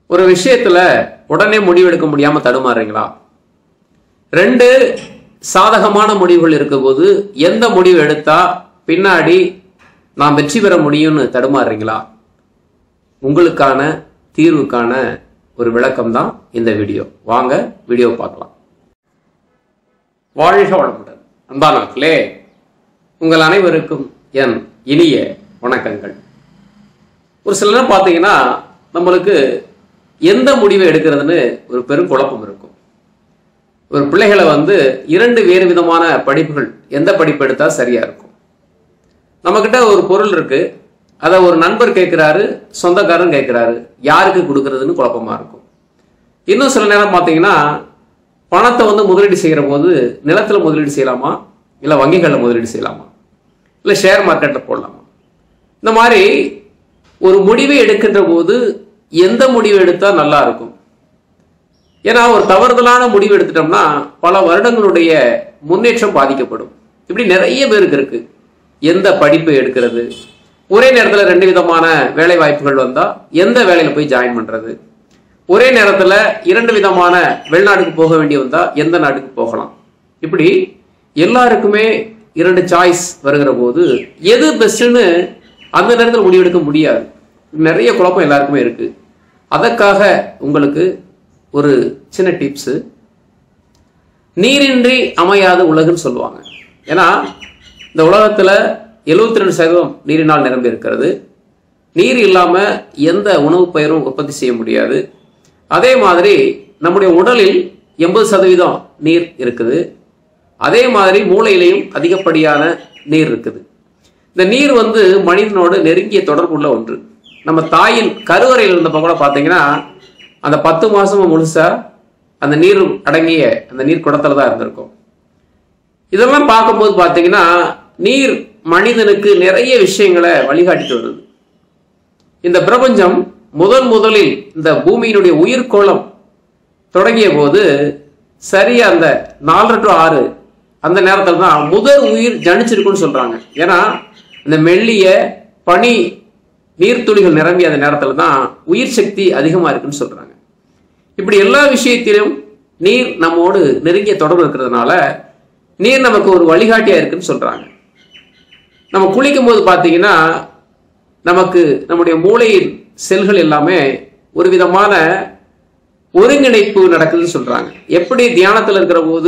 ஒரு விஷயத்துல உடனே முடிவெடுக்க முடியாம தடுமாறுறீங்களா ரெண்டு சாதகமான முடிவுகள் இருக்கும்போது எந்த முடிவு எடுத்தா பின்னாடி நான் வெற்றி பெற முடியும்னு தடுமாறுறீங்களா உங்களுக்கான தீர்வுக்கான ஒரு விளக்கம் தான் இந்த வீடியோ வாங்க வீடியோ பார்க்கலாம் வாழ்க வளமுடன் அன்பானவர்களே உங்கள் அனைவருக்கும் என் இனிய வணக்கங்கள் ஒரு சில நேரம் பார்த்தீங்கன்னா நம்மளுக்கு எந்த முடிவை எடுக்கிறதுன்னு ஒரு பெரும் குழப்பம் இருக்கும் ஒரு பிள்ளைகளை வந்து இரண்டு வேறு விதமான படிப்புகள் எந்த படிப்பு எடுத்தா சரியா இருக்கும் நம்மக்கிட்ட ஒரு பொருள் இருக்கு அதை ஒரு நண்பர் கேட்கிறாரு சொந்தக்காரன் கேட்கிறாரு யாருக்கு கொடுக்கறதுன்னு குழப்பமா இருக்கும் இன்னும் சில நேரம் பார்த்தீங்கன்னா பணத்தை வந்து முதலீடு செய்கிற போது நிலத்துல முதலீடு செய்யலாமா இல்லை வங்கிகளில் முதலீடு செய்யலாமா இல்லை ஷேர் மார்க்கெட்டில் போடலாமா இந்த மாதிரி ஒரு முடிவை எடுக்கின்ற போது எந்த முடிவு எடுத்தால் நல்லா இருக்கும் ஏன்னா ஒரு தவறுதலான முடிவு எடுத்துட்டோம்னா பல வருடங்களுடைய முன்னேற்றம் பாதிக்கப்படும் இப்படி நிறைய பேருக்கு இருக்கு எந்த படிப்பு எடுக்கிறது ஒரே நேரத்தில் ரெண்டு விதமான வேலை வாய்ப்புகள் வந்தா எந்த வேலையில போய் ஜாயின் பண்றது ஒரே நேரத்தில் இரண்டு விதமான வெளிநாட்டுக்கு போக வேண்டி வந்தா எந்த நாட்டுக்கு போகலாம் இப்படி எல்லாருக்குமே இரண்டு சாய்ஸ் வருகிற போது எது பெஸ்ட்னு அந்த நேரத்தில் முடிவெடுக்க முடியாது நிறைய குழப்பம் எல்லாருக்குமே இருக்கு அதற்காக உங்களுக்கு ஒரு சின்ன டிப்ஸு நீரின்றி அமையாத உலகுன்னு சொல்லுவாங்க ஏன்னா இந்த உலகத்தில் எழுபத்தி ரெண்டு சதவீதம் நீரினால் நிரம்பி இருக்கிறது நீர் இல்லாமல் எந்த உணவுப் பயிரும் உற்பத்தி செய்ய முடியாது அதே மாதிரி நம்முடைய உடலில் எண்பது சதவீதம் நீர் இருக்குது அதே மாதிரி மூளையிலையும் அதிகப்படியான நீர் இருக்குது இந்த நீர் வந்து மனிதனோடு நெருங்கிய தொடர்புள்ள ஒன்று நம்ம தாயின் கருவறையில் இருந்தப்ப கூட பார்த்தீங்கன்னா அந்த பத்து மாசமும் முழுசா அந்த நீர் அடங்கிய அந்த நீர் குடத்துல தான் இருந்திருக்கும் இதெல்லாம் பார்க்கும்போது பார்த்தீங்கன்னா நீர் மனிதனுக்கு நிறைய விஷயங்களை வழிகாட்டிட்டு வருது இந்த பிரபஞ்சம் முதன் முதலில் இந்த பூமியினுடைய உயிர்கோளம் தொடங்கிய போது சரியா அந்த நாலரை டு ஆறு அந்த நேரத்தில் தான் முதல் உயிர் ஜனிச்சிருக்குன்னு சொல்றாங்க ஏன்னா இந்த மெல்லிய பனி நீர்த்துளிகள் நிரம்பிய அந்த நேரத்தில் தான் உயிர் சக்தி அதிகமாக இருக்குன்னு சொல்றாங்க இப்படி எல்லா விஷயத்திலும் நீர் நம்மோடு நெருங்கிய தொடர்பு இருக்கிறதுனால நீர் நமக்கு ஒரு வழிகாட்டியா இருக்குன்னு சொல்றாங்க நம்ம குளிக்கும் போது பார்த்தீங்கன்னா நமக்கு நம்முடைய மூளையின் செல்கள் எல்லாமே ஒரு விதமான ஒருங்கிணைப்பு நடக்குதுன்னு சொல்றாங்க எப்படி தியானத்தில் இருக்கிற போது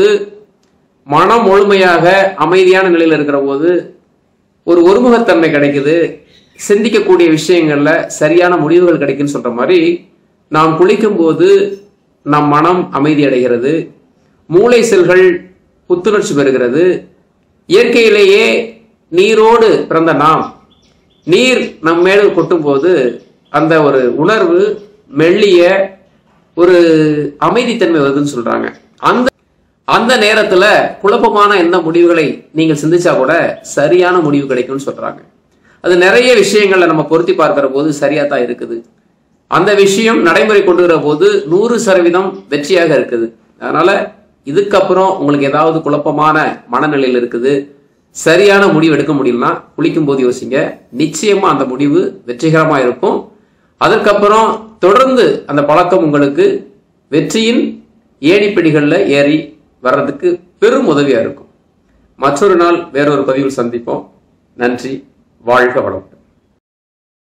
மனம் முழுமையாக அமைதியான நிலையில் இருக்கிற போது ஒரு ஒருமுகத்தன்மை கிடைக்குது சிந்திக்கக்கூடிய விஷயங்கள்ல சரியான முடிவுகள் கிடைக்குன்னு சொல்ற மாதிரி நாம் குளிக்கும் போது நம் மனம் அமைதி அடைகிறது மூளை செல்கள் புத்துணர்ச்சி பெறுகிறது இயற்கையிலேயே நீரோடு பிறந்த நாம் நீர் நம் மேல் கொட்டும் போது அந்த ஒரு உணர்வு மெல்லிய ஒரு அமைதித்தன்மை வருதுன்னு சொல்றாங்க அந்த அந்த நேரத்துல குழப்பமான எந்த முடிவுகளை நீங்கள் சிந்திச்சா கூட சரியான முடிவு கிடைக்கும்னு சொல்றாங்க அது நிறைய விஷயங்களை நம்ம பொருத்தி பார்க்கிற போது சரியா தான் இருக்குது அந்த விஷயம் நடைமுறை கொண்டு வர போது நூறு சதவீதம் வெற்றியாக இருக்குது அதனால இதுக்கப்புறம் உங்களுக்கு ஏதாவது குழப்பமான மனநிலையில் இருக்குது சரியான முடிவு எடுக்க முடியலனா குளிக்கும் போது யோசிங்க நிச்சயமா அந்த முடிவு வெற்றிகரமா இருக்கும் அதற்கப்புறம் தொடர்ந்து அந்த பழக்கம் உங்களுக்கு வெற்றியின் ஏணிப்படிகளில் ஏறி வர்றதுக்கு பெரும் உதவியா இருக்கும் மற்றொரு நாள் வேறொரு பதிவில் சந்திப்போம் நன்றி வாழ்க வளம்